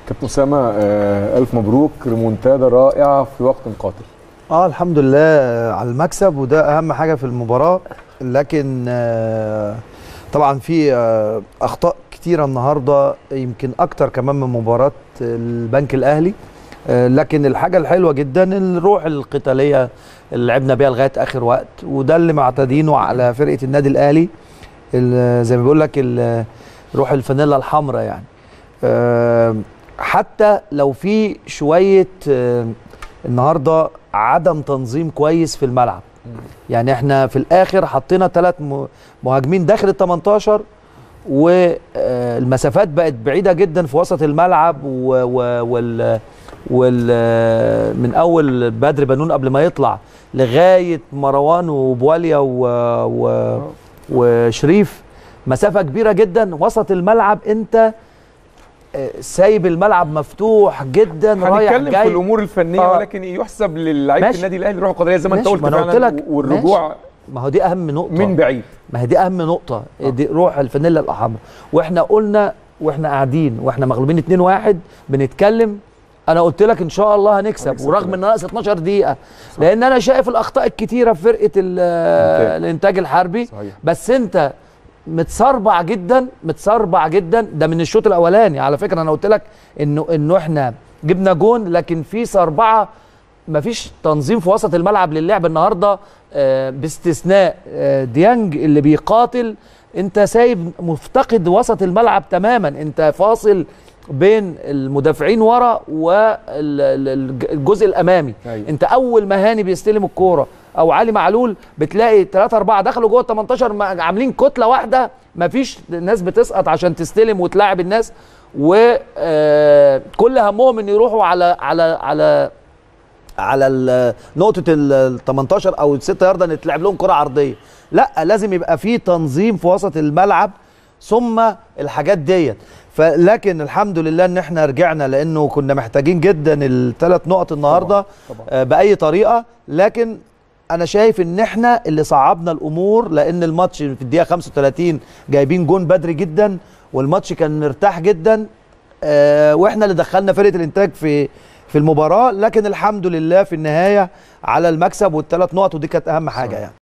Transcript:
كابتن اسامه آه، الف مبروك ريمونتادا رائعه في وقت قاتل اه الحمد لله على المكسب وده اهم حاجه في المباراه لكن آه، طبعا في آه، اخطاء كتيره النهارده يمكن اكتر كمان من مباراه البنك الاهلي آه، لكن الحاجه الحلوه جدا الروح القتاليه اللي لعبنا بيها لغايه اخر وقت وده اللي معتادينه على فرقه النادي الاهلي ال- زي ما بيقول لك ال- روح الفانيلا الحمراء يعني آه، حتى لو في شويه آه، النهارده عدم تنظيم كويس في الملعب يعني احنا في الاخر حطينا ثلاث مهاجمين داخل ال 18 والمسافات بقت بعيده جدا في وسط الملعب و و وال وال من اول بدر بنون قبل ما يطلع لغايه مروان وبواليا و و وشريف مسافه كبيره جدا وسط الملعب انت آه، سايب الملعب مفتوح جدا رايح هنتكلم جاي في الامور الفنيه آه. ولكن يحسب للعيبه ماشي. النادي الاهلي روح قدريه زي ما انت ماشي، قلت ما أنا قلت فعلا لك، والرجوع ما هو دي اهم نقطه من بعيد ما هي دي اهم نقطه دي روح الفانيلا الاحمر واحنا قلنا واحنا قاعدين واحنا مغلوبين 2-1 بنتكلم انا قلت لك ان شاء الله هنكسب هنكسب ورغم كمان. ان ناقص 12 دقيقه لان انا شايف الاخطاء الكتيره في فرقه ال- الإنتاج. الانتاج الحربي صحيح بس انت متسربع جدا متسربع جدا ده من الشوط الاولاني على فكره انا قلت لك انه انه احنا جبنا جون لكن في سربعه مفيش تنظيم في وسط الملعب للعب النهارده آه، باستثناء آه، ديانج اللي بيقاتل انت سايب مفتقد وسط الملعب تماما انت فاصل بين المدافعين ورا والجزء الامامي أيوة. انت اول ما هاني بيستلم الكوره او علي معلول بتلاقي 3 4 دخلوا جوه ال 18 ما- عاملين كتله واحده مفيش ناس بتسقط عشان تستلم وتلاعب الناس وكل همهم ان يروحوا على على على على ال- نقطه ال 18 او ال 6 يارده ان تلعب لهم كره عرضيه لا لازم يبقى في تنظيم في وسط الملعب ثم الحاجات ديت فلكن الحمد لله ان احنا رجعنا لانه كنا محتاجين جدا الثلاث نقط النهارده طبعا. آه، باي طريقه لكن انا شايف ان احنا اللي صعبنا الامور لان الماتش في الدقيقه 35 جايبين جون بدري جدا والماتش كان مرتاح جدا آه، واحنا اللي دخلنا فرقه الانتاج في في المباراه لكن الحمد لله في النهايه على المكسب والثلاث نقط ودي كانت اهم حاجه يعني